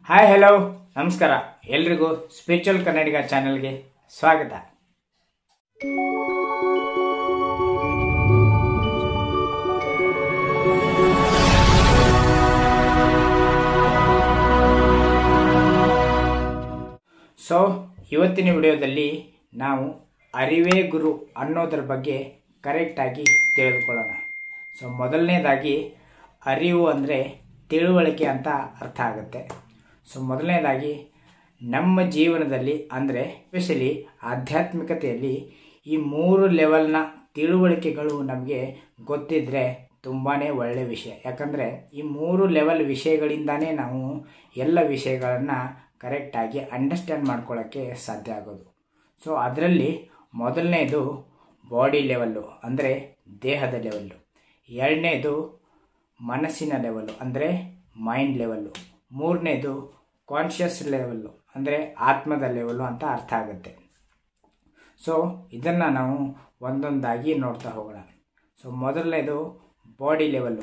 hi hello ನಮಸ್ಕಾರ ಎಲ್ರಿಗೂ spiritual ಕನ್ನಡಿಗ ಚಾನೆಲ್ಗೆ ಸ್ವಾಗತ ಸೊ ಇವತ್ತಿನ ವಿಡಿಯೋದಲ್ಲಿ ನಾವು ಅರಿವೇ ಗುರು ಅನ್ನೋದ್ರ ಬಗ್ಗೆ ಕರೆಕ್ಟಾಗಿ ತಿಳಿದುಕೊಳ್ಳೋಣ ಸೊ ಮೊದಲನೇದಾಗಿ ಅರಿವು ಅಂದರೆ ತಿಳುವಳಿಕೆ ಅಂತ ಅರ್ಥ ಆಗುತ್ತೆ ಸೊ ಮೊದಲನೇದಾಗಿ ನಮ್ಮ ಜೀವನದಲ್ಲಿ ಅಂದರೆ ಸ್ಪೆಷಲಿ ಆಧ್ಯಾತ್ಮಿಕತೆಯಲ್ಲಿ ಈ ಮೂರು ಲೆವೆಲ್ನ ತಿಳುವಳಿಕೆಗಳು ನಮಗೆ ಗೊತ್ತಿದ್ದರೆ ತುಂಬಾ ಒಳ್ಳೆಯ ವಿಷಯ ಯಾಕಂದರೆ ಈ ಮೂರು ಲೆವೆಲ್ ವಿಷಯಗಳಿಂದಾನೇ ನಾವು ಎಲ್ಲ ವಿಷಯಗಳನ್ನು ಕರೆಕ್ಟಾಗಿ ಅಂಡರ್ಸ್ಟ್ಯಾಂಡ್ ಮಾಡ್ಕೊಳ್ಳೋಕ್ಕೆ ಸಾಧ್ಯ ಆಗೋದು ಸೊ ಅದರಲ್ಲಿ ಮೊದಲನೇದು ಬಾಡಿ ಲೆವೆಲ್ಲು ಅಂದರೆ ದೇಹದ ಲೆವೆಲ್ಲು ಎರಡನೇದು ಮನಸ್ಸಿನ ಲೆವೆಲ್ಲು ಅಂದರೆ ಮೈಂಡ್ ಲೆವೆಲ್ಲು ಮೂರನೇದು ಕಾನ್ಷಿಯಸ್ ಲೆವೆಲ್ಲು ಅಂದರೆ ಆತ್ಮದ ಲೆವೆಲ್ಲು ಅಂತ ಅರ್ಥ ಆಗುತ್ತೆ ಸೊ ಇದನ್ನು ನಾವು ಒಂದೊಂದಾಗಿ ನೋಡ್ತಾ ಹೋಗೋಣ ಸೊ ಮೊದಲನೇದು ಬಾಡಿ ಲೆವೆಲ್ಲು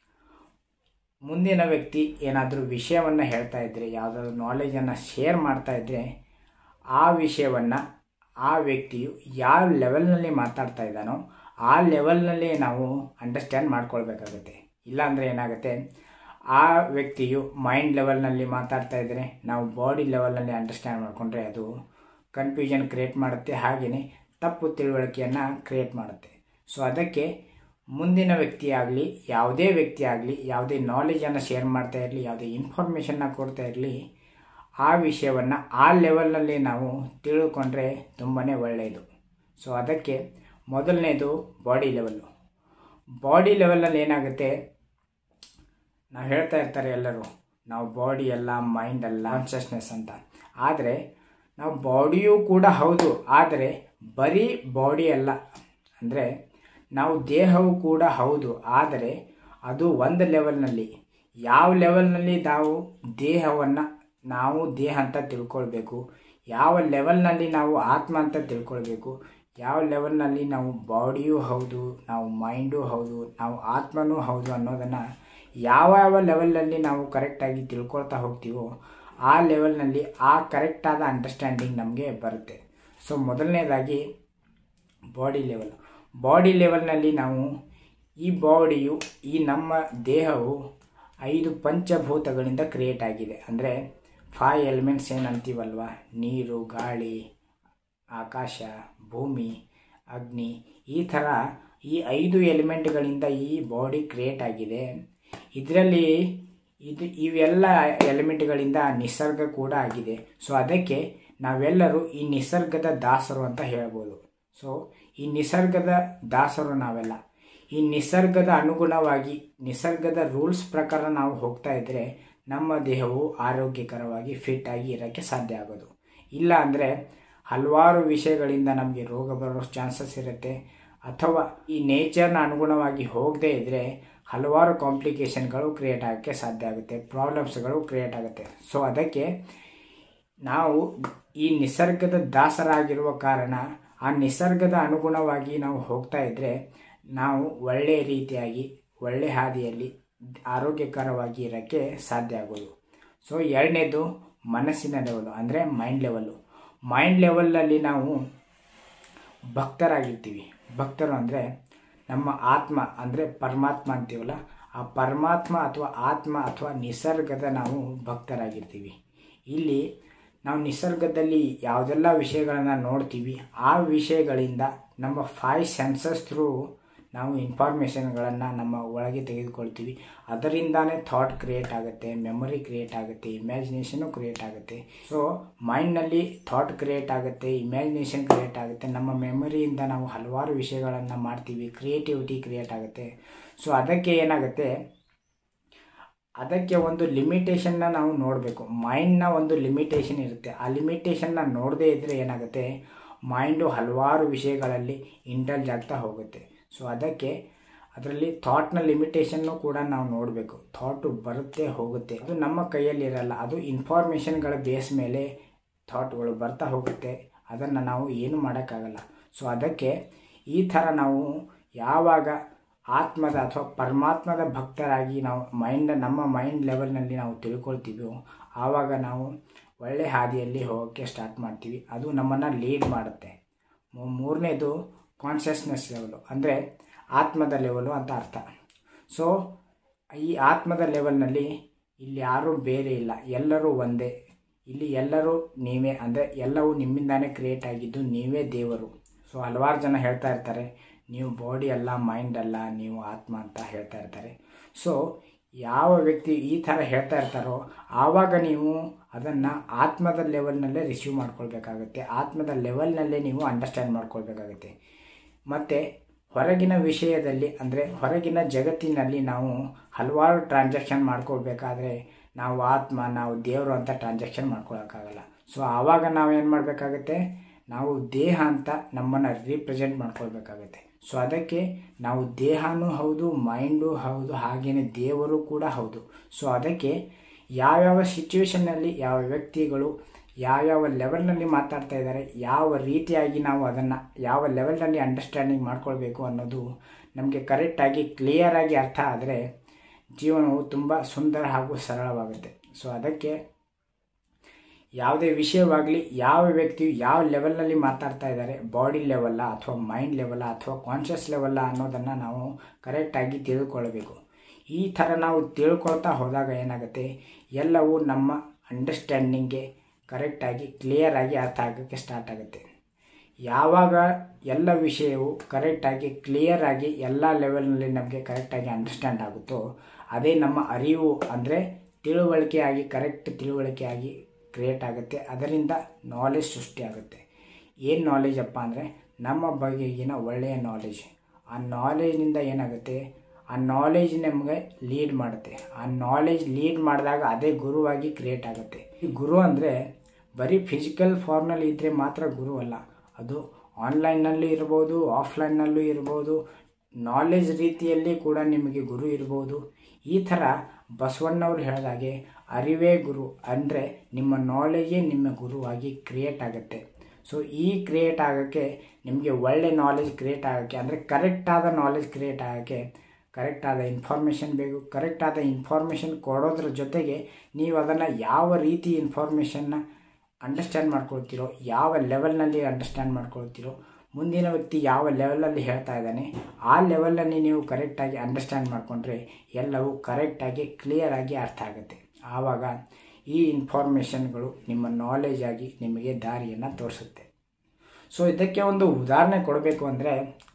ಮುಂದಿನ ವ್ಯಕ್ತಿ ಏನಾದರೂ ವಿಷಯವನ್ನು ಹೇಳ್ತಾ ಇದ್ದರೆ ಯಾವುದಾದ್ರು ನಾಲೆಜನ್ನು ಶೇರ್ ಮಾಡ್ತಾ ಇದ್ದರೆ ಆ ವಿಷಯವನ್ನು ಆ ವ್ಯಕ್ತಿಯು ಯಾವ ಲೆವೆಲ್ನಲ್ಲಿ ಮಾತಾಡ್ತಾ ಇದ್ದಾನೋ ಆ ಲೆವೆಲ್ನಲ್ಲಿ ನಾವು ಅಂಡರ್ಸ್ಟ್ಯಾಂಡ್ ಮಾಡ್ಕೊಳ್ಬೇಕಾಗುತ್ತೆ ಇಲ್ಲಾಂದರೆ ಏನಾಗುತ್ತೆ ಆ ವ್ಯಕ್ತಿಯು ಮೈಂಡ್ ಲೆವೆಲ್ನಲ್ಲಿ ಮಾತಾಡ್ತಾ ಇದ್ದರೆ ನಾವು ಬಾಡಿ ಲೆವೆಲ್ನಲ್ಲಿ ಅಂಡರ್ಸ್ಟ್ಯಾಂಡ್ ಮಾಡಿಕೊಂಡ್ರೆ ಅದು ಕನ್ಫ್ಯೂಷನ್ ಕ್ರಿಯೇಟ್ ಮಾಡುತ್ತೆ ಹಾಗೆಯೇ ತಪ್ಪು ತಿಳುವಳಿಕೆಯನ್ನು ಕ್ರಿಯೇಟ್ ಮಾಡುತ್ತೆ ಸೊ ಅದಕ್ಕೆ ಮುಂದಿನ ವ್ಯಕ್ತಿ ಆಗಲಿ ಯಾವುದೇ ವ್ಯಕ್ತಿ ಆಗಲಿ ಯಾವುದೇ ನಾಲೆಜನ್ನು ಶೇರ್ ಮಾಡ್ತಾ ಇರಲಿ ಯಾವುದೇ ಇನ್ಫಾರ್ಮೇಷನ್ನ ಕೊಡ್ತಾ ಇರಲಿ ಆ ವಿಷಯವನ್ನು ಆ ಲೆವೆಲ್ನಲ್ಲಿ ನಾವು ತಿಳ್ಕೊಂಡ್ರೆ ತುಂಬಾ ಒಳ್ಳೆಯದು ಸೊ ಅದಕ್ಕೆ ಮೊದಲನೇದು ಬಾಡಿ ಲೆವೆಲ್ಲು ಬಾಡಿ ಲೆವೆಲಲ್ಲಿ ಏನಾಗುತ್ತೆ ನಾವು ಹೇಳ್ತಾ ಇರ್ತಾರೆ ಎಲ್ಲರೂ ನಾವು ಬಾಡಿ ಅಲ್ಲ ಮೈಂಡ್ ಅಲ್ಲ ಕಾನ್ಷಿಯಸ್ನೆಸ್ ಅಂತ ಆದರೆ ನಾವು ಬಾಡಿಯೂ ಕೂಡ ಹೌದು ಆದರೆ ಬರೀ ಬಾಡಿ ಅಲ್ಲ ಅಂದರೆ ನಾವು ದೇಹವು ಕೂಡ ಹೌದು ಆದರೆ ಅದು ಒಂದು ಲೆವೆಲ್ನಲ್ಲಿ ಯಾವ ಲೆವೆಲ್ನಲ್ಲಿ ನಾವು ದೇಹವನ್ನು ನಾವು ದೇಹ ಅಂತ ತಿಳ್ಕೊಳ್ಬೇಕು ಯಾವ ಲೆವೆಲ್ನಲ್ಲಿ ನಾವು ಆತ್ಮ ಅಂತ ತಿಳ್ಕೊಳ್ಬೇಕು ಯಾವ ಲೆವೆಲ್ನಲ್ಲಿ ನಾವು ಬಾಡಿಯೂ ಹೌದು ನಾವು ಮೈಂಡೂ ಹೌದು ನಾವು ಆತ್ಮನೂ ಹೌದು ಅನ್ನೋದನ್ನು ಯಾವ ಯಾವ ಲೆವೆಲ್ನಲ್ಲಿ ನಾವು ಕರೆಕ್ಟಾಗಿ ತಿಳ್ಕೊಳ್ತಾ ಹೋಗ್ತೀವೋ ಆ ಲೆವೆಲ್ನಲ್ಲಿ ಆ ಕರೆಕ್ಟಾದ ಅಂಡರ್ಸ್ಟ್ಯಾಂಡಿಂಗ್ ನಮಗೆ ಬರುತ್ತೆ ಸೊ ಮೊದಲನೇದಾಗಿ ಬಾಡಿ ಲೆವೆಲ್ ಬಾಡಿ ಲೆವೆಲ್ನಲ್ಲಿ ನಾವು ಈ ಬಾಡಿಯು ಈ ನಮ್ಮ ದೇಹವು ಐದು ಪಂಚಭೂತಗಳಿಂದ ಕ್ರಿಯೇಟ್ ಆಗಿದೆ ಅಂದರೆ ಫೈವ್ ಎಲಿಮೆಂಟ್ಸ್ ಏನು ಅಂತೀವಲ್ವ ನೀರು ಗಾಳಿ ಆಕಾಶ ಭೂಮಿ ಅಗ್ನಿ ಈ ಥರ ಈ ಐದು ಎಲಿಮೆಂಟ್ಗಳಿಂದ ಈ ಬಾಡಿ ಕ್ರಿಯೇಟ್ ಆಗಿದೆ ಇದರಲ್ಲಿ ಇದು ಇವೆಲ್ಲ ಎಲಿಮೆಂಟ್ಗಳಿಂದ ನಿಸರ್ಗ ಕೂಡ ಆಗಿದೆ ಸೊ ಅದಕ್ಕೆ ನಾವೆಲ್ಲರೂ ಈ ನಿಸರ್ಗದ ದಾಸರು ಅಂತ ಹೇಳ್ಬೋದು ಸೊ ಈ ನಿಸರ್ಗದ ದಾಸರು ನಾವೆಲ್ಲ ಈ ನಿಸರ್ಗದ ಅನುಗುಣವಾಗಿ ನಿಸರ್ಗದ ರೂಲ್ಸ್ ಪ್ರಕಾರ ನಾವು ಹೋಗ್ತಾ ಇದ್ದರೆ ನಮ್ಮ ದೇಹವು ಆರೋಗ್ಯಕರವಾಗಿ ಫಿಟ್ ಆಗಿ ಇರೋಕ್ಕೆ ಸಾಧ್ಯ ಆಗೋದು ಇಲ್ಲ ಅಂದರೆ ಹಲವಾರು ವಿಷಯಗಳಿಂದ ನಮಗೆ ರೋಗ ಬರೋ ಚಾನ್ಸಸ್ ಇರುತ್ತೆ ಅಥವಾ ಈ ನೇಚರ್ನ ಅನುಗುಣವಾಗಿ ಹೋಗದೇ ಇದ್ದರೆ ಹಲವಾರು ಕಾಂಪ್ಲಿಕೇಶನ್ಗಳು ಕ್ರಿಯೇಟ್ ಆಗೋಕ್ಕೆ ಸಾಧ್ಯ ಆಗುತ್ತೆ ಪ್ರಾಬ್ಲಮ್ಸ್ಗಳು ಕ್ರಿಯೇಟ್ ಆಗುತ್ತೆ ಸೊ ಅದಕ್ಕೆ ನಾವು ಈ ನಿಸರ್ಗದ ದಾಸರಾಗಿರುವ ಕಾರಣ ಆ ನಿಸರ್ಗದ ಅನುಗುಣವಾಗಿ ನಾವು ಹೋಗ್ತಾ ಇದ್ದರೆ ನಾವು ಒಳ್ಳೆಯ ರೀತಿಯಾಗಿ ಒಳ್ಳೆಯ ಹಾದಿಯಲ್ಲಿ ಆರೋಗ್ಯಕರವಾಗಿ ಇರೋಕ್ಕೆ ಸಾಧ್ಯ ಆಗೋದು ಸೊ ಎರಡನೇದು ಮನಸ್ಸಿನ ಲೆವೆಲು ಅಂದರೆ ಮೈಂಡ್ ಲೆವೆಲ್ಲು ಮೈಂಡ್ ಲೆವೆಲಲ್ಲಿ ನಾವು ಭಕ್ತರಾಗಿರ್ತೀವಿ ಭಕ್ತರು ಅಂದರೆ ನಮ್ಮ ಆತ್ಮ ಅಂದರೆ ಪರಮಾತ್ಮ ಅಂತೀವಲ್ಲ ಆ ಪರಮಾತ್ಮ ಅಥವಾ ಆತ್ಮ ಅಥವಾ ನಿಸರ್ಗದ ನಾವು ಭಕ್ತರಾಗಿರ್ತೀವಿ ಇಲ್ಲಿ ನಾವು ನಿಸರ್ಗದಲ್ಲಿ ಯಾವುದೆಲ್ಲ ವಿಷಯಗಳನ್ನು ನೋಡ್ತೀವಿ ಆ ವಿಷಯಗಳಿಂದ ನಮ್ಮ ಫೈವ್ ಸೆನ್ಸಸ್ ಥ್ರೂ ನಾವು ಇನ್ಫಾರ್ಮೇಷನ್ಗಳನ್ನು ನಮ್ಮ ಒಳಗೆ ತೆಗೆದುಕೊಳ್ತೀವಿ ಅದರಿಂದಾನೇ ಥಾಟ್ ಕ್ರಿಯೇಟ್ ಆಗುತ್ತೆ ಮೆಮೊರಿ ಕ್ರಿಯೇಟ್ ಆಗುತ್ತೆ ಇಮ್ಯಾಜಿನೇಷನು ಕ್ರಿಯೇಟ್ ಆಗುತ್ತೆ ಸೊ ಮೈಂಡ್ನಲ್ಲಿ ಥಾಟ್ ಕ್ರಿಯೇಟ್ ಆಗುತ್ತೆ ಇಮ್ಯಾಜಿನೇಷನ್ ಕ್ರಿಯೇಟ್ ಆಗುತ್ತೆ ನಮ್ಮ ಮೆಮೊರಿಯಿಂದ ನಾವು ಹಲವಾರು ವಿಷಯಗಳನ್ನು ಮಾಡ್ತೀವಿ ಕ್ರಿಯೇಟಿವಿಟಿ ಕ್ರಿಯೇಟ್ ಆಗುತ್ತೆ ಸೊ ಅದಕ್ಕೆ ಏನಾಗುತ್ತೆ ಅದಕ್ಕೆ ಒಂದು ಲಿಮಿಟೇಷನ್ನ ನಾವು ನೋಡಬೇಕು ಮೈಂಡ್ನ ಒಂದು ಲಿಮಿಟೇಷನ್ ಇರುತ್ತೆ ಆ ಲಿಮಿಟೇಷನ್ನ ನೋಡದೇ ಇದ್ದರೆ ಏನಾಗುತ್ತೆ ಮೈಂಡು ಹಲವಾರು ವಿಷಯಗಳಲ್ಲಿ ಇಂಡಲ್ಜ್ ಆಗ್ತಾ ಹೋಗುತ್ತೆ ಸೊ ಅದಕ್ಕೆ ಅದರಲ್ಲಿ ಥಾಟ್ನ ಲಿಮಿಟೇಷನ್ನು ಕೂಡ ನಾವು ನೋಡಬೇಕು ಥಾಟು ಬರುತ್ತೆ ಹೋಗುತ್ತೆ ಅದು ನಮ್ಮ ಕೈಯಲ್ಲಿರಲ್ಲ ಅದು ಇನ್ಫಾರ್ಮೇಷನ್ಗಳ ಬೇಸ್ ಮೇಲೆ ಥಾಟ್ಗಳು ಬರ್ತಾ ಹೋಗುತ್ತೆ ಅದನ್ನು ನಾವು ಏನು ಮಾಡೋಕ್ಕಾಗಲ್ಲ ಸೊ ಅದಕ್ಕೆ ಈ ಥರ ನಾವು ಯಾವಾಗ ಆತ್ಮದ ಅಥವಾ ಪರಮಾತ್ಮದ ಭಕ್ತರಾಗಿ ನಾವು ಮೈಂಡ್ ನಮ್ಮ ಮೈಂಡ್ ಲೆವೆಲ್ನಲ್ಲಿ ನಾವು ತಿಳ್ಕೊಳ್ತೀವೋ ಆವಾಗ ನಾವು ಒಳ್ಳೆ ಹಾದಿಯಲ್ಲಿ ಹೋಗೋಕ್ಕೆ ಸ್ಟಾರ್ಟ್ ಮಾಡ್ತೀವಿ ಅದು ನಮ್ಮನ್ನು ಲೀಡ್ ಮಾಡುತ್ತೆ ಮೂ- ಮೂರನೇದು ಕಾನ್ಷಿಯಸ್ನೆಸ್ ಲೆವೆಲು ಅಂದರೆ ಆತ್ಮದ ಲೆವೆಲು ಅಂತ ಅರ್ಥ ಸೊ ಈ ಆತ್ಮದ ಲೆವೆಲ್ನಲ್ಲಿ ಇಲ್ಲಿ ಯಾರೂ ಬೇರೆ ಇಲ್ಲ ಎಲ್ಲರೂ ಒಂದೇ ಇಲ್ಲಿ ಎಲ್ಲರೂ ನೀವೇ ಅಂದರೆ ಎಲ್ಲವೂ ನಿಮ್ಮಿಂದಾನೇ ಕ್ರಿಯೇಟ್ ಆಗಿದ್ದು ನೀವೇ ದೇವರು ಸೊ ಹಲವಾರು ಜನ ಹೇಳ್ತಾ ಇರ್ತಾರೆ ನೀವು ಬಾಡಿ ಅಲ್ಲ ಮೈಂಡ್ ಅಲ್ಲ ನೀವು ಆತ್ಮ ಅಂತ ಹೇಳ್ತಾ ಇರ್ತಾರೆ ಸೊ ಯಾವ ವ್ಯಕ್ತಿ ಈ ಥರ ಹೇಳ್ತಾ ಇರ್ತಾರೋ ಆವಾಗ ನೀವು ಅದನ್ನು ಆತ್ಮದ ಲೆವೆಲ್ನಲ್ಲೇ ರಿಸೀವ್ ಮಾಡ್ಕೊಳ್ಬೇಕಾಗುತ್ತೆ ಆತ್ಮದ ಲೆವೆಲ್ನಲ್ಲೇ ನೀವು ಅಂಡರ್ಸ್ಟ್ಯಾಂಡ್ ಮಾಡ್ಕೊಳ್ಬೇಕಾಗುತ್ತೆ ಮತ್ತು ಹೊರಗಿನ ವಿಷಯದಲ್ಲಿ ಅಂದರೆ ಹೊರಗಿನ ಜಗತ್ತಿನಲ್ಲಿ ನಾವು ಹಲವಾರು ಟ್ರಾನ್ಸಾಕ್ಷನ್ ಮಾಡ್ಕೊಳ್ಬೇಕಾದ್ರೆ ನಾವು ಆತ್ಮ ನಾವು ದೇವರು ಅಂತ ಟ್ರಾನ್ಸಾಕ್ಷನ್ ಮಾಡ್ಕೊಳಕ್ಕಾಗಲ್ಲ ಸೊ ಆವಾಗ ನಾವೇನು ಮಾಡಬೇಕಾಗುತ್ತೆ ನಾವು ದೇಹ ಅಂತ ನಮ್ಮನ್ನು ರೀಪ್ರೆಸೆಂಟ್ ಮಾಡ್ಕೊಳ್ಬೇಕಾಗುತ್ತೆ ಸೊ ಅದಕ್ಕೆ ನಾವು ದೇಹನೂ ಹೌದು ಮೈಂಡು ಹೌದು ಹಾಗೆಯೇ ದೇವರು ಕೂಡ ಹೌದು ಸೊ ಅದಕ್ಕೆ ಯಾವ್ಯಾವ ಸಿಚುವೇಶನ್ನಲ್ಲಿ ಯಾವ ವ್ಯಕ್ತಿಗಳು ಯಾವ್ಯಾವ ಲೆವೆಲ್ನಲ್ಲಿ ಮಾತಾಡ್ತಾ ಇದ್ದಾರೆ ಯಾವ ರೀತಿಯಾಗಿ ನಾವು ಅದನ್ನು ಯಾವ ಲೆವೆಲ್ನಲ್ಲಿ ಅಂಡರ್ಸ್ಟ್ಯಾಂಡಿಂಗ್ ಮಾಡ್ಕೊಳ್ಬೇಕು ಅನ್ನೋದು ನಮಗೆ ಕರೆಕ್ಟಾಗಿ ಕ್ಲಿಯರಾಗಿ ಅರ್ಥ ಆದರೆ ಜೀವನವು ತುಂಬ ಸುಂದರ ಹಾಗೂ ಸರಳವಾಗುತ್ತೆ ಸೊ ಅದಕ್ಕೆ ಯಾವುದೇ ವಿಷಯವಾಗಲಿ ಯಾವ ವ್ಯಕ್ತಿಯು ಯಾವ ಲೆವೆಲ್ನಲ್ಲಿ ಮಾತಾಡ್ತಾ ಇದ್ದಾರೆ ಬಾಡಿ ಲೆವೆಲ್ಲ ಅಥವಾ ಮೈಂಡ್ ಲೆವೆಲ್ಲ ಅಥವಾ ಕಾನ್ಷಿಯಸ್ ಲೆವೆಲ್ಲ ಅನ್ನೋದನ್ನು ನಾವು ಕರೆಕ್ಟಾಗಿ ತಿಳಿದುಕೊಳ್ಳಬೇಕು ಈ ಥರ ನಾವು ತಿಳ್ಕೊಳ್ತಾ ಹೋದಾಗ ಏನಾಗುತ್ತೆ ಎಲ್ಲವೂ ನಮ್ಮ ಅಂಡರ್ಸ್ಟ್ಯಾಂಡಿಂಗ್ಗೆ ಕರೆಕ್ಟಾಗಿ ಕ್ಲಿಯರಾಗಿ ಅರ್ಥ ಆಗೋಕ್ಕೆ ಸ್ಟಾರ್ಟ್ ಆಗುತ್ತೆ ಯಾವಾಗ ಎಲ್ಲ ವಿಷಯವು ಕರೆಕ್ಟಾಗಿ ಕ್ಲಿಯರಾಗಿ ಎಲ್ಲ ಲೆವೆಲ್ನಲ್ಲಿ ನಮಗೆ ಕರೆಕ್ಟಾಗಿ ಅಂಡರ್ಸ್ಟ್ಯಾಂಡ್ ಆಗುತ್ತೋ ಅದೇ ನಮ್ಮ ಅರಿವು ಅಂದರೆ ತಿಳುವಳಿಕೆಯಾಗಿ ಕರೆಕ್ಟ್ ತಿಳುವಳಿಕೆಯಾಗಿ ಕ್ರಿಯೇಟ್ ಆಗುತ್ತೆ ಅದರಿಂದ ನಾಲೆಜ್ ಸೃಷ್ಟಿಯಾಗುತ್ತೆ ಏನು ನಾಲೆಜ್ ಅಪ್ಪ ಅಂದರೆ ನಮ್ಮ ಬಗೆಗಿನ ಒಳ್ಳೆಯ ನಾಲೆಜ್ ಆ ನಾಲೆಜ್ನಿಂದ ಏನಾಗುತ್ತೆ ಆ ನಾಲೆಜ್ ನಮಗೆ ಲೀಡ್ ಮಾಡುತ್ತೆ ಆ ನಾಲೆಜ್ ಲೀಡ್ ಮಾಡಿದಾಗ ಅದೇ ಗುರುವಾಗಿ ಕ್ರಿಯೇಟ್ ಆಗುತ್ತೆ ಈ ಗುರು ಅಂದರೆ ಬರೀ ಫಿಸಿಕಲ್ ಫಾರ್ಮ್ನಲ್ಲಿ ಇದ್ದರೆ ಮಾತ್ರ ಗುರು ಅಲ್ಲ ಅದು ಆನ್ಲೈನ್ನಲ್ಲೂ ಇರ್ಬೋದು ಆಫ್ಲೈನ್ನಲ್ಲೂ ಇರ್ಬೋದು ನಾಲೆಜ್ ರೀತಿಯಲ್ಲಿ ಕೂಡ ನಿಮಗೆ ಗುರು ಇರ್ಬೋದು ಈ ಥರ ಬಸವಣ್ಣವ್ರು ಹೇಳಿದಾಗೆ ಅರಿವೇ ಗುರು ಅಂದರೆ ನಿಮ್ಮ ನಾಲೆಜೇ ನಿಮ್ಮ ಗುರುವಾಗಿ ಕ್ರಿಯೇಟ್ ಆಗುತ್ತೆ ಸೊ ಈ ಕ್ರಿಯೇಟ್ ಆಗೋಕ್ಕೆ ನಿಮಗೆ ಒಳ್ಳೆ ನಾಲೆಜ್ ಕ್ರಿಯೇಟ್ ಆಗೋಕ್ಕೆ ಅಂದರೆ ಕರೆಕ್ಟಾದ ನಾಲೆಜ್ ಕ್ರಿಯೇಟ್ ಆಗೋಕ್ಕೆ ಕರೆಕ್ಟಾದ ಇನ್ಫಾರ್ಮೇಷನ್ ಬೇಕು ಕರೆಕ್ಟಾದ ಇನ್ಫಾರ್ಮೇಷನ್ ಕೊಡೋದ್ರ ಜೊತೆಗೆ ನೀವು ಅದನ್ನು ಯಾವ ರೀತಿ ಇನ್ಫಾರ್ಮೇಷನ್ನ ಅಂಡರ್ಸ್ಟ್ಯಾಂಡ್ ಮಾಡ್ಕೊಳ್ತೀರೋ ಯಾವ ಲೆವೆಲ್ನಲ್ಲಿ ಅಂಡರ್ಸ್ಟ್ಯಾಂಡ್ ಮಾಡ್ಕೊಳ್ತೀರೋ ಮುಂದಿನ ವ್ಯಕ್ತಿ ಯಾವ ಲೆವೆಲಲ್ಲಿ ಹೇಳ್ತಾ ಇದ್ದಾನೆ ಆ ಲೆವೆಲಲ್ಲಿ ನೀವು ಕರೆಕ್ಟಾಗಿ ಅಂಡರ್ಸ್ಟ್ಯಾಂಡ್ ಮಾಡಿಕೊಂಡ್ರೆ ಎಲ್ಲವೂ ಕರೆಕ್ಟಾಗಿ ಕ್ಲಿಯರಾಗಿ ಅರ್ಥ ಆಗುತ್ತೆ ಆವಾಗ ಈ ಇನ್ಫಾರ್ಮೇಷನ್ಗಳು ನಿಮ್ಮ ನಾಲೆಜ್ ಆಗಿ ನಿಮಗೆ ದಾರಿಯನ್ನು ತೋರಿಸುತ್ತೆ ಸೊ ಇದಕ್ಕೆ ಒಂದು ಉದಾಹರಣೆ ಕೊಡಬೇಕು ಅಂದರೆ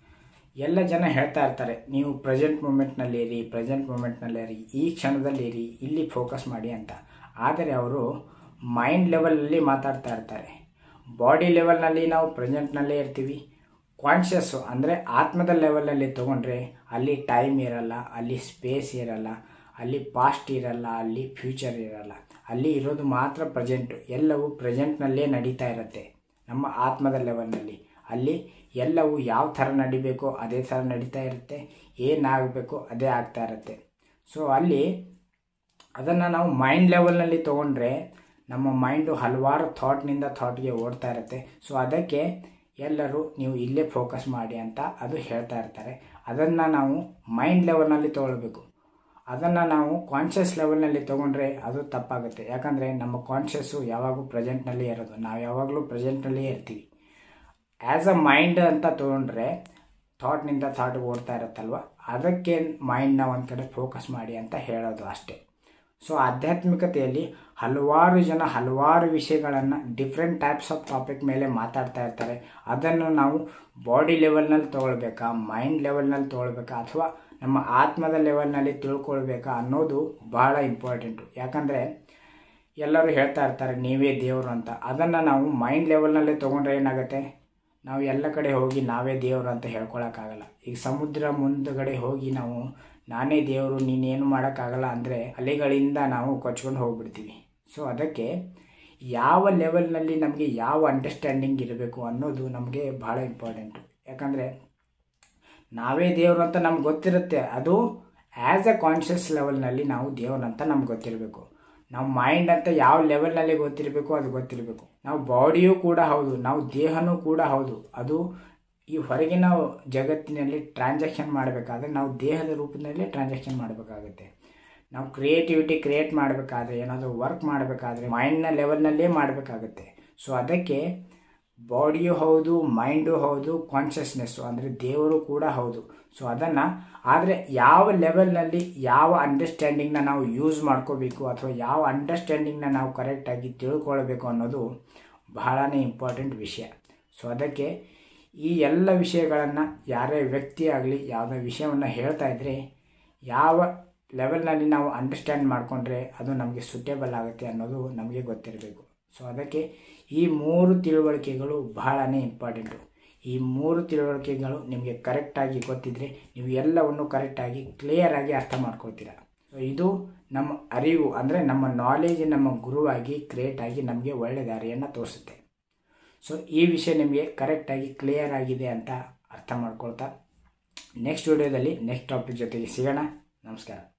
ಎಲ್ಲ ಜನ ಹೇಳ್ತಾ ಇರ್ತಾರೆ ನೀವು ಪ್ರೆಸೆಂಟ್ ಮೂಮೆಂಟ್ನಲ್ಲಿ ಇರಿ ಪ್ರೆಸೆಂಟ್ ಮೂಮೆಂಟ್ನಲ್ಲಿ ಇರಿ ಈ ಕ್ಷಣದಲ್ಲಿ ಇರಿ ಇಲ್ಲಿ ಫೋಕಸ್ ಮಾಡಿ ಅಂತ ಆದರೆ ಅವರು ಮೈಂಡ್ ಲೆವೆಲಲ್ಲಿ ಮಾತಾಡ್ತಾ ಇರ್ತಾರೆ ಬಾಡಿ ಲೆವೆಲ್ನಲ್ಲಿ ನಾವು ಪ್ರೆಸೆಂಟ್ನಲ್ಲೇ ಇರ್ತೀವಿ ಕಾನ್ಷಿಯಸ್ಸು ಅಂದರೆ ಆತ್ಮದ ಲೆವೆಲಲ್ಲಿ ತೊಗೊಂಡ್ರೆ ಅಲ್ಲಿ ಟೈಮ್ ಇರಲ್ಲ ಅಲ್ಲಿ ಸ್ಪೇಸ್ ಇರಲ್ಲ ಅಲ್ಲಿ ಪಾಸ್ಟ್ ಇರಲ್ಲ ಅಲ್ಲಿ ಫ್ಯೂಚರ್ ಇರಲ್ಲ ಅಲ್ಲಿ ಇರೋದು ಮಾತ್ರ ಪ್ರೆಸೆಂಟು ಎಲ್ಲವೂ ಪ್ರೆಸೆಂಟ್ನಲ್ಲೇ ನಡೀತಾ ಇರುತ್ತೆ ನಮ್ಮ ಆತ್ಮದ ಲೆವೆಲ್ನಲ್ಲಿ ಅಲ್ಲಿ ಎಲ್ಲವೂ ಯಾವ ಥರ ನಡಿಬೇಕೋ ಅದೇ ಥರ ನಡೀತಾ ಇರುತ್ತೆ ಏನಾಗಬೇಕೋ ಅದೇ ಆಗ್ತಾ ಇರುತ್ತೆ ಸೊ ಅಲ್ಲಿ ಅದನ್ನು ನಾವು ಮೈಂಡ್ ಲೆವೆಲ್ನಲ್ಲಿ ತೊಗೊಂಡ್ರೆ ನಮ್ಮ ಮೈಂಡು ಹಲವಾರು ಥಾಟ್ನಿಂದ ಥಾಟ್ಗೆ ಓಡ್ತಾ ಇರುತ್ತೆ ಸೊ ಅದಕ್ಕೆ ಎಲ್ಲರೂ ನೀವು ಇಲ್ಲೇ ಫೋಕಸ್ ಮಾಡಿ ಅಂತ ಅದು ಹೇಳ್ತಾ ಇರ್ತಾರೆ ಅದನ್ನು ನಾವು ಮೈಂಡ್ ಲೆವೆಲ್ನಲ್ಲಿ ತೊಗೊಳ್ಬೇಕು ಅದನ್ನು ನಾವು ಕಾನ್ಷಿಯಸ್ ಲೆವೆಲ್ನಲ್ಲಿ ತೊಗೊಂಡ್ರೆ ಅದು ತಪ್ಪಾಗುತ್ತೆ ಯಾಕಂದರೆ ನಮ್ಮ ಕಾನ್ಷಿಯಸ್ಸು ಯಾವಾಗೂ ಪ್ರೆಸೆಂಟ್ನಲ್ಲೇ ಇರೋದು ನಾವು ಯಾವಾಗಲೂ ಪ್ರೆಸೆಂಟ್ನಲ್ಲೇ ಇರ್ತೀವಿ ಆ್ಯಸ್ ಅ ಮೈಂಡ್ ಅಂತ ತೊಗೊಂಡ್ರೆ ಥಾಟ್ನಿಂದ ಥಾಟ್ಗೆ ಓಡ್ತಾ ಇರುತ್ತಲ್ವ ಅದಕ್ಕೆ ಮೈಂಡ್ನ ಒಂದು ಕಡೆ ಫೋಕಸ್ ಮಾಡಿ ಅಂತ ಹೇಳೋದು ಅಷ್ಟೇ ಸೊ ಆಧ್ಯಾತ್ಮಿಕತೆಯಲ್ಲಿ ಹಲವಾರು ಜನ ಹಲವಾರು ವಿಷಯಗಳನ್ನು ಡಿಫ್ರೆಂಟ್ ಟೈಪ್ಸ್ ಆಫ್ ಟಾಪಿಕ್ ಮೇಲೆ ಮಾತಾಡ್ತಾ ಇರ್ತಾರೆ ಅದನ್ನು ನಾವು ಬಾಡಿ ಲೆವೆಲ್ನಲ್ಲಿ ತೊಗೊಳ್ಬೇಕಾ ಮೈಂಡ್ ಲೆವೆಲ್ನಲ್ಲಿ ತೊಗೊಳ್ಬೇಕಾ ಅಥವಾ ನಮ್ಮ ಆತ್ಮದ ಲೆವೆಲ್ನಲ್ಲಿ ತಿಳ್ಕೊಳ್ಬೇಕಾ ಅನ್ನೋದು ಬಹಳ ಇಂಪಾರ್ಟೆಂಟು ಯಾಕಂದರೆ ಎಲ್ಲರೂ ಹೇಳ್ತಾ ಇರ್ತಾರೆ ನೀವೇ ದೇವರು ಅಂತ ಅದನ್ನು ನಾವು ಮೈಂಡ್ ಲೆವೆಲ್ನಲ್ಲಿ ತೊಗೊಂಡ್ರೆ ಏನಾಗುತ್ತೆ ನಾವು ಎಲ್ಲ ಕಡೆ ಹೋಗಿ ನಾವೇ ದೇವರು ಅಂತ ಹೇಳ್ಕೊಳಕ್ಕಾಗಲ್ಲ ಈಗ ಸಮುದ್ರ ಮುಂದುಗಡೆ ಹೋಗಿ ನಾವು ನಾನೇ ದೇವರು ನೀನೇನು ಮಾಡೋಕ್ಕಾಗಲ್ಲ ಅಂದರೆ ಅಲೆಗಳಿಂದ ನಾವು ಕೊಚ್ಕೊಂಡು ಹೋಗ್ಬಿಡ್ತೀವಿ ಸೊ ಅದಕ್ಕೆ ಯಾವ ಲೆವೆಲ್ನಲ್ಲಿ ನಮಗೆ ಯಾವ ಅಂಡರ್ಸ್ಟ್ಯಾಂಡಿಂಗ್ ಇರಬೇಕು ಅನ್ನೋದು ನಮಗೆ ಭಾಳ ಇಂಪಾರ್ಟೆಂಟು ಯಾಕಂದರೆ ನಾವೇ ದೇವರು ಅಂತ ನಮ್ಗೆ ಗೊತ್ತಿರುತ್ತೆ ಅದು ಆ್ಯಸ್ ಎ ಕಾನ್ಷಿಯಸ್ ಲೆವೆಲ್ನಲ್ಲಿ ನಾವು ದೇವರು ಅಂತ ನಮ್ಗೆ ಗೊತ್ತಿರಬೇಕು ನಾವು ಮೈಂಡ್ ಅಂತ ಯಾವ ಲೆವೆಲ್ನಲ್ಲಿ ಗೊತ್ತಿರಬೇಕು ಅದು ಗೊತ್ತಿರಬೇಕು ನಾವು ಬಾಡಿಯೂ ಕೂಡ ಹೌದು ನಾವು ದೇಹನೂ ಕೂಡ ಹೌದು ಅದು ಈ ಹೊರಗಿನ ಜಗತ್ತಿನಲ್ಲಿ ಟ್ರಾನ್ಸಾಕ್ಷನ್ ಮಾಡಬೇಕಾದ್ರೆ ನಾವು ದೇಹದ ರೂಪದಲ್ಲಿ ಟ್ರಾನ್ಸಾಕ್ಷನ್ ಮಾಡಬೇಕಾಗುತ್ತೆ ನಾವು ಕ್ರಿಯೇಟಿವಿಟಿ ಕ್ರಿಯೇಟ್ ಮಾಡಬೇಕಾದ್ರೆ ಏನಾದರೂ ವರ್ಕ್ ಮಾಡಬೇಕಾದ್ರೆ ಮೈಂಡ್ನ ಲೆವೆಲ್ನಲ್ಲೇ ಮಾಡಬೇಕಾಗುತ್ತೆ ಸೊ ಅದಕ್ಕೆ ಬಾಡಿಯೂ ಹೌದು ಮೈಂಡು ಹೌದು ಕಾನ್ಷಿಯಸ್ನೆಸ್ಸು ಅಂದರೆ ದೇವರು ಕೂಡ ಹೌದು ಸೊ ಅದನ್ನು ಆದರೆ ಯಾವ ಲೆವೆಲ್ನಲ್ಲಿ ಯಾವ ಅಂಡರ್ಸ್ಟ್ಯಾಂಡಿಂಗ್ನ ನಾವು ಯೂಸ್ ಮಾಡ್ಕೋಬೇಕು ಅಥವಾ ಯಾವ ಅಂಡರ್ಸ್ಟ್ಯಾಂಡಿಂಗ್ನ ನಾವು ಕರೆಕ್ಟಾಗಿ ತಿಳ್ಕೊಳ್ಬೇಕು ಅನ್ನೋದು ಬಹಳನೇ ಇಂಪಾರ್ಟೆಂಟ್ ವಿಷಯ ಸೊ ಅದಕ್ಕೆ ಈ ಎಲ್ಲ ವಿಷಯಗಳನ್ನು ಯಾರೇ ವ್ಯಕ್ತಿ ಆಗಲಿ ಯಾವುದೇ ವಿಷಯವನ್ನು ಹೇಳ್ತಾ ಇದ್ದರೆ ಯಾವ ಲೆವೆಲ್ನಲ್ಲಿ ನಾವು ಅಂಡರ್ಸ್ಟ್ಯಾಂಡ್ ಮಾಡಿಕೊಂಡ್ರೆ ಅದು ನಮಗೆ ಸುಟೇಬಲ್ ಆಗುತ್ತೆ ಅನ್ನೋದು ನಮಗೆ ಗೊತ್ತಿರಬೇಕು ಸೊ ಅದಕ್ಕೆ ಈ ಮೂರು ತಿಳುವಳಿಕೆಗಳು ಬಹಳನೇ ಇಂಪಾರ್ಟೆಂಟು ಈ ಮೂರು ತಿಳುವಳಿಕೆಗಳು ನಿಮಗೆ ಕರೆಕ್ಟಾಗಿ ಗೊತ್ತಿದ್ದರೆ ನೀವು ಎಲ್ಲವನ್ನು ಕರೆಕ್ಟಾಗಿ ಕ್ಲಿಯರಾಗಿ ಅರ್ಥ ಮಾಡ್ಕೊಳ್ತೀರ ಸೊ ಇದು ನಮ್ಮ ಅರಿವು ಅಂದರೆ ನಮ್ಮ ನಾಲೆಜ್ ನಮ್ಮ ಗುರುವಾಗಿ ಕ್ರಿಯೇಟ್ ಆಗಿ ನಮಗೆ ಒಳ್ಳೆಯ ದಾರಿಯನ್ನು ತೋರಿಸುತ್ತೆ ಸೊ ಈ ವಿಷಯ ನಿಮಗೆ ಕರೆಕ್ಟಾಗಿ ಕ್ಲಿಯರ್ ಆಗಿದೆ ಅಂತ ಅರ್ಥ ಮಾಡ್ಕೊಳ್ತಾ ನೆಕ್ಸ್ಟ್ ವಿಡಿಯೋದಲ್ಲಿ ನೆಕ್ಸ್ಟ್ ಟಾಪಿಕ್ ಜೊತೆಗೆ ಸಿಗೋಣ ನಮಸ್ಕಾರ